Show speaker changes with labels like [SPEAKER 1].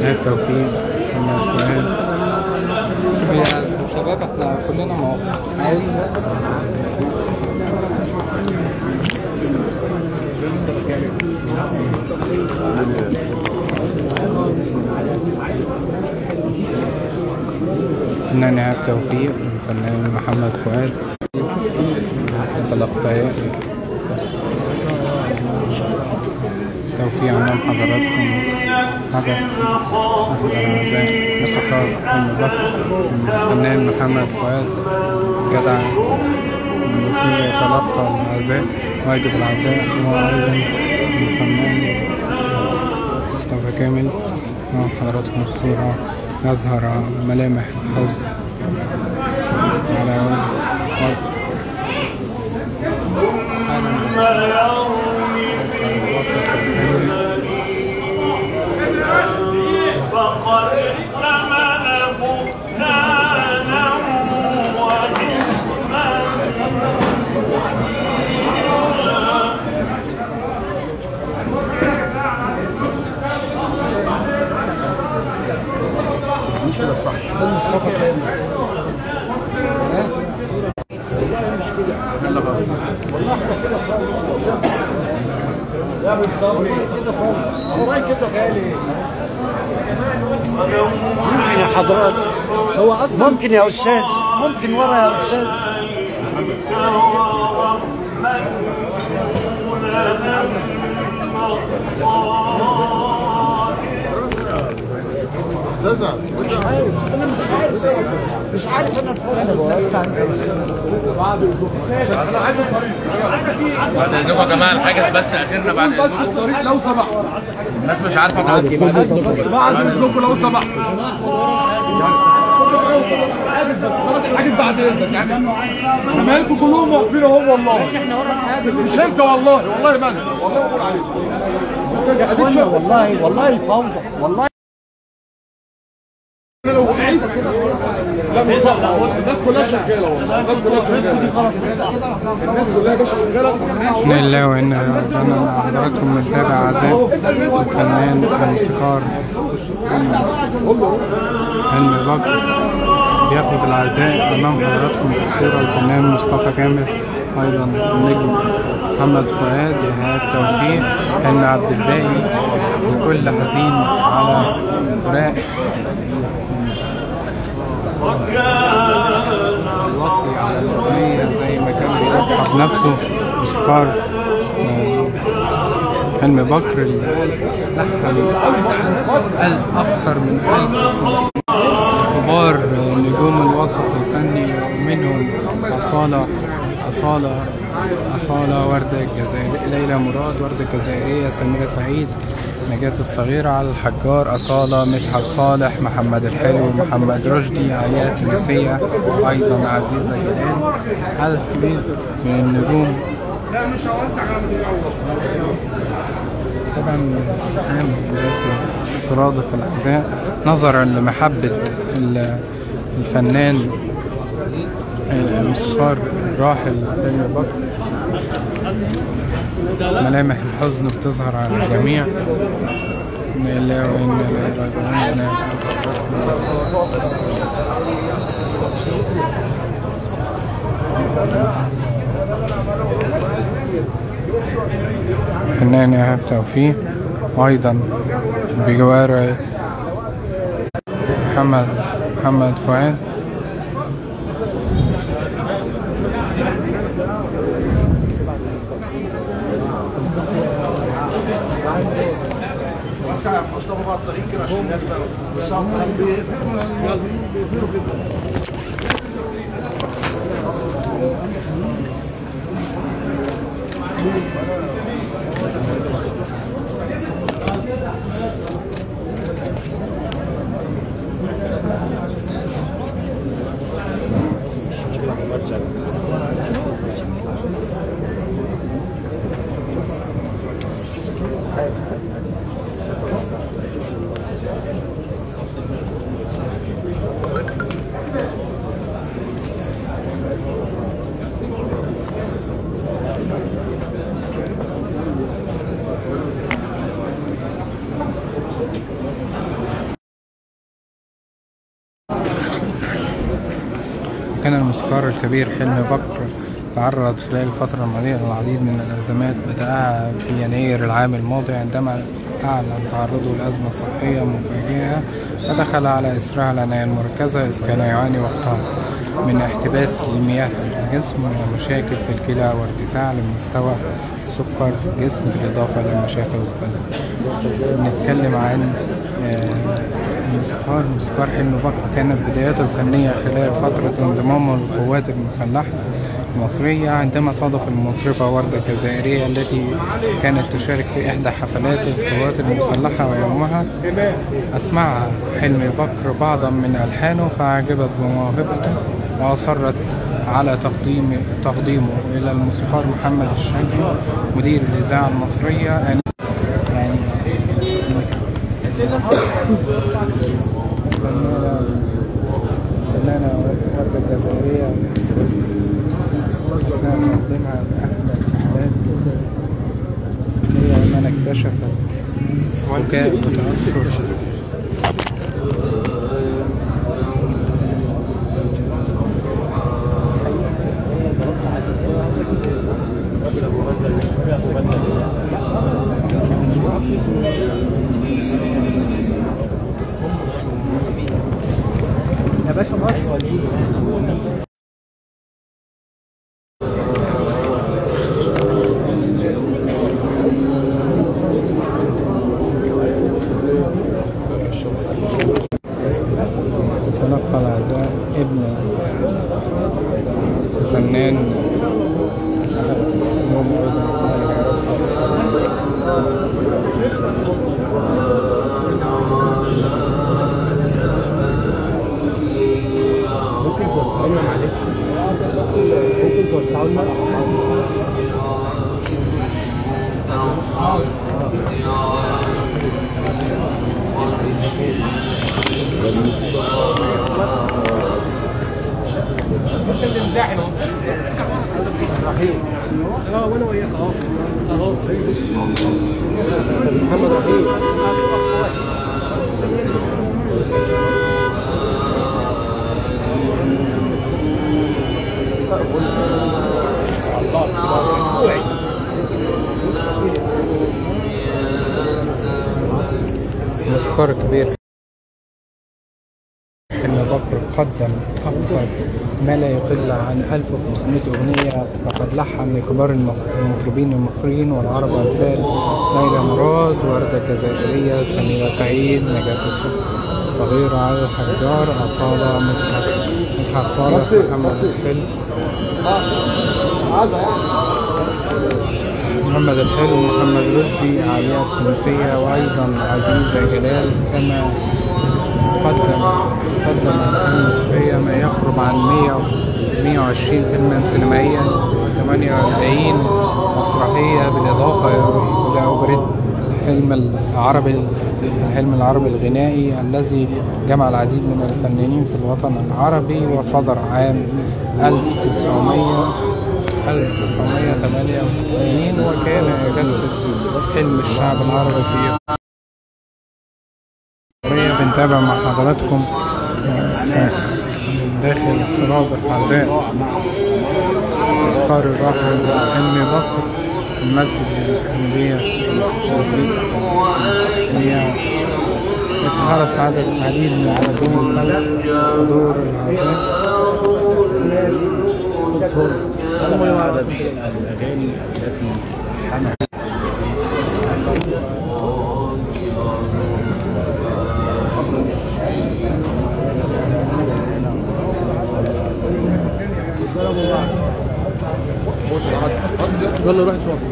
[SPEAKER 1] إيهاب توفيق محمد فؤاد يا شباب احنا كلنا موافقين عادي فنان إيهاب توفيق فنان محمد فؤاد تلقياء توفيق أمام حضراتكم حضر أحد الأعزاء موسيقار أم بكر الفنان محمد فؤاد جدع الوصول يتلقى العزاء واجب العزاء وأيضا الفنان مصطفى كامل مع حضراتكم الصورة يظهر ملامح الحزن على وجه الوسط الفني
[SPEAKER 2] فقد احتمل بهتانا وإثما
[SPEAKER 3] ممكن يا حضرات هو اصلا ممكن يا استاذ ممكن ورا يا استاذ مش عارف انا انا بوسع
[SPEAKER 4] بعد اذنكم يا جماعه الحاجز بس اخرنا بعد
[SPEAKER 5] بس
[SPEAKER 4] اذنكم
[SPEAKER 5] الطريق لو سمحت
[SPEAKER 4] الناس مش عارفه تعدي
[SPEAKER 5] بس بعد اذنكم لو سمحت حاجز بس خلاص الحاجز بعد اذنك يعني زمايلكم كلهم واقفين اهو والله مش انت والله والله ما انت والله بقول عليك
[SPEAKER 3] يا اخوانا والله والله فوضى والله
[SPEAKER 5] لو وقعت لا مش صح بص الناس كلها شغاله والله الناس كلها شغاله الناس كلها يا باشا شغاله
[SPEAKER 1] بسم الله وإنا ربنا حضراتكم متابع عزاء الفنان الموسيقار علم بكر بياخد العزاء أمام حضراتكم في الصورة الفنان مصطفى كامل أيضا النجم محمد فؤاد إيهاب توفيق حلمي عبد الباقي الكل حزين على فراق الوصي على الأغنية زي ما كان بيرحب نفسه موسيقار آه، حلمي بكر اللي قال لحن قال أكثر من 1500 كبار آه، نجوم الوسط الفني ومنهم أصالة أصالة أصالة وردة الجزائرية ليلى مراد وردة الجزائرية سميرة سعيد نجاة الصغيرة على الحجار أصالة مدحت صالح محمد الحلو محمد رشدي علياء التونسية أيضا عزيزة جلال عدد كبير من النجوم طبعا نعم صرادة الأحزاب نظرا لمحبة ال- الفنان الموسيقار الراحل حلمي بكر ملامح الحزن بتظهر على الجميع إنا لله وإنا إليه راجعون فنان إيهاب توفيق وأيضا بجوار محمد محمد فؤاد
[SPEAKER 5] وسع يا مصطفى بقى الطريق كده عشان الناس بقى وسعوا
[SPEAKER 1] كان الموسيقار الكبير حلمي بكر تعرض خلال الفترة الماضية للعديد من الأزمات بدأها في يناير العام الماضي عندما أعلن تعرضه لأزمة صحية مفاجئة ودخل على إثرها العناية المركزة إذ كان يعاني وقتها من احتباس للمياه في الجسم ومشاكل في الكلى وارتفاع لمستوى السكر في الجسم بالإضافة لمشاكل القلب نتكلم عن آه، الموسيقار الموسيقار حلمي بكر كانت بداياته الفنية خلال فترة انضمامه للقوات المسلحة المصرية عندما صادف المطربة وردة الجزائرية التي كانت تشارك في إحدى حفلات القوات المسلحة ويومها أسمعها حلمي بكر بعضا من ألحانه فأعجبت بموهبته وأصرت على تقديم تقديمه إلى الموسيقار محمد الشنقي مدير الإذاعة المصرية يعني فنانة فنانة وردة الجزائرية أثناء تقديمها لأحد الحفلات هي من اكتشفت بكاء وتأثر تلقى الأعداء ابن الفنان
[SPEAKER 3] ممكن توسعوا لنا معلش ممكن توسعوا لنا اه وانا وياك اه اه استاذ محمد رحيم
[SPEAKER 1] موسيقار كبير حلمي بكر قدم أكثر ما لا يقل عن 1500 أغنية وقد لحن لكبار المص- المطربين المصريين والعرب أمثال ليلى مراد وردة الجزائرية سميرة سعيد نجاة الص- صغيرة علي الحجار أصالة مدحت مدحت صالح محمد الحلو محمد الحلو محمد رشدي عالية تونسية وأيضا عزيزة جلال كما قدم قدم ألحان موسيقية ما يقرب عن 100 120 فيلما سينمائيا 48 مسرحية بالإضافة إلى أوبريت الحلم العربي الحلم العربي الغنائي الذي جمع العديد من الفنانين في الوطن العربي وصدر عام 1900 1998 وكان يجسد حلم الشعب العربي في إفريقيا. بنتابع مع حضراتكم من داخل سرادق عزاء أذكار الراحل حلمي بكر المسجد الحمدية الشاذلي هي بس حرص عدد العديد من حضور الفلك حضور العزاء
[SPEAKER 3] عدد الاغاني التي
[SPEAKER 5] يلا روح اتفضل